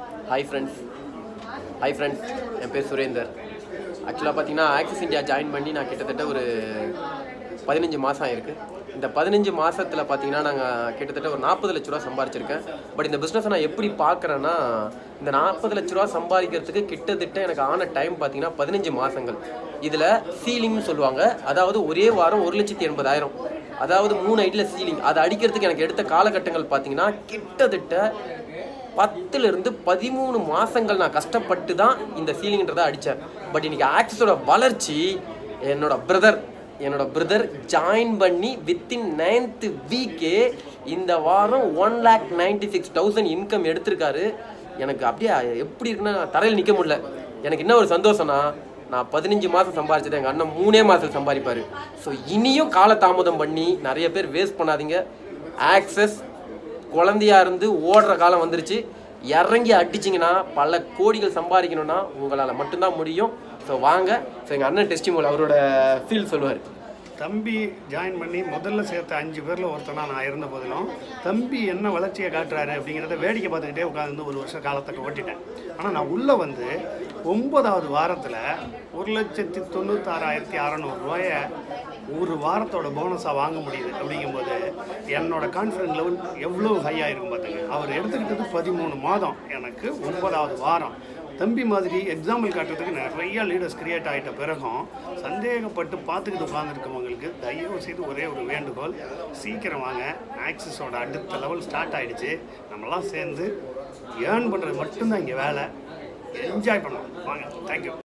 hi friends hi friends என் பேர் சுரேந்தர் ஆக்சுவலாக பார்த்தீங்கன்னா ஆக்சிஸ் இந்தியா ஜாயின் பண்ணி நான் கிட்டத்தட்ட ஒரு பதினஞ்சு மாதம் ஆயிருக்கு இந்த பதினஞ்சு மாதத்தில் பார்த்தீங்கன்னா நாங்கள் கிட்டத்தட்ட ஒரு நாற்பது லட்ச ரூபா சம்பாரிச்சிருக்கேன் பட் இந்த பிஸ்னஸை நான் எப்படி பார்க்குறேன்னா இந்த நாற்பது லட்ச ரூபா சம்பாதிக்கிறதுக்கு கிட்டத்தட்ட எனக்கு ஆன டைம் பார்த்தீங்கன்னா பதினஞ்சு மாதங்கள் இதில் சீலிங்னு சொல்லுவாங்க அதாவது ஒரே வாரம் ஒரு லட்சத்தி எண்பதாயிரம் அதாவது மூணு ஐடியில் சீலிங் அதை அடிக்கிறதுக்கு எனக்கு எடுத்த காலகட்டங்கள் பார்த்தீங்கன்னா கிட்டத்தட்ட பத்துல இருந்து பதிமூணு மாசங்கள் நான் கஷ்டப்பட்டு தான் இந்த சீலிங்ன்றதை அடித்தேன் பட் இன்னைக்கு ஆக்சஸோட வளர்ச்சி என்னோட பிரதர் என்னோட பிரதர் ஜாயின் பண்ணி வித்தின் நைன்த் வீக்கே இந்த வாரம் one lakh ninety six thousand income எடுத்திருக்காரு எனக்கு அப்படியே எப்படி இருக்குன்னா தரையில் நிற்க முடியல எனக்கு என்ன ஒரு சந்தோஷம்னா நான் பதினஞ்சு மாதம் சம்பாரிச்சது எங்கள் அண்ணன் மூணே மாதம் சம்பாதிப்பார் ஸோ இனியும் காலதாமதம் பண்ணி நிறைய பேர் வேஸ்ட் பண்ணாதீங்க ஆக்சஸ் குழந்தையா இருந்து ஓடுற காலம் வந்துருச்சு இறங்கி அடிச்சிங்கன்னா பல கோடிகள் சம்பாதிக்கணும்னா உங்களால் மட்டும்தான் முடியும் ஸோ வாங்க ஸோ எங்கள் அண்ணன் டெஸ்டிமோல் அவரோட ஃபீல் சொல்லுவார் தம்பி ஜாயின் பண்ணி முதல்ல சேர்த்த அஞ்சு பேரில் ஒருத்தனா நான் இருந்த போதிலும் தம்பி என்ன வளர்ச்சியை காட்டுறாரு அப்படிங்கிறத வேடிக்கை பார்த்துக்கிட்டே உட்காந்து ஒரு வருஷ காலத்துக்கு ஓட்டிட்டேன் ஆனால் நான் உள்ளே வந்து ஒன்பதாவது வாரத்தில் ஒரு லட்சத்தி தொண்ணூத்தாறாயிரத்தி அறநூறுரூவாய ஒரு வாரத்தோட போனஸாக வாங்க முடியுது அப்படிங்கும்போது என்னோட கான்ஃபிடன்ஸ் லெவல் எவ்வளோ ஹையாக இருக்கும் பார்த்துங்க அவர் எடுத்துக்கிட்டது பதிமூணு மாதம் எனக்கு ஒன்பதாவது வாரம் தம்பி மாதிரி எக்ஸாம்பிள் காட்டுறதுக்கு நிறைய லீடர்ஸ் கிரியேட் ஆகிட்ட பிறகும் சந்தேகப்பட்டு பார்த்துக்கிட்டு உட்காந்துருக்கவங்களுக்கு தயவு செய்து ஒரே ஒரு வேண்டுகோள் சீக்கிரம் வாங்க ஆக்சிஸோட அடுத்த லெவல் ஸ்டார்ட் ஆயிடுச்சு நம்மலாம் சேர்ந்து ஏர்ன் பண்ணுறது மட்டும்தான் இங்கே வேலை என்ஜாய் பண்ணலாம் வாங்க தேங்க்யூ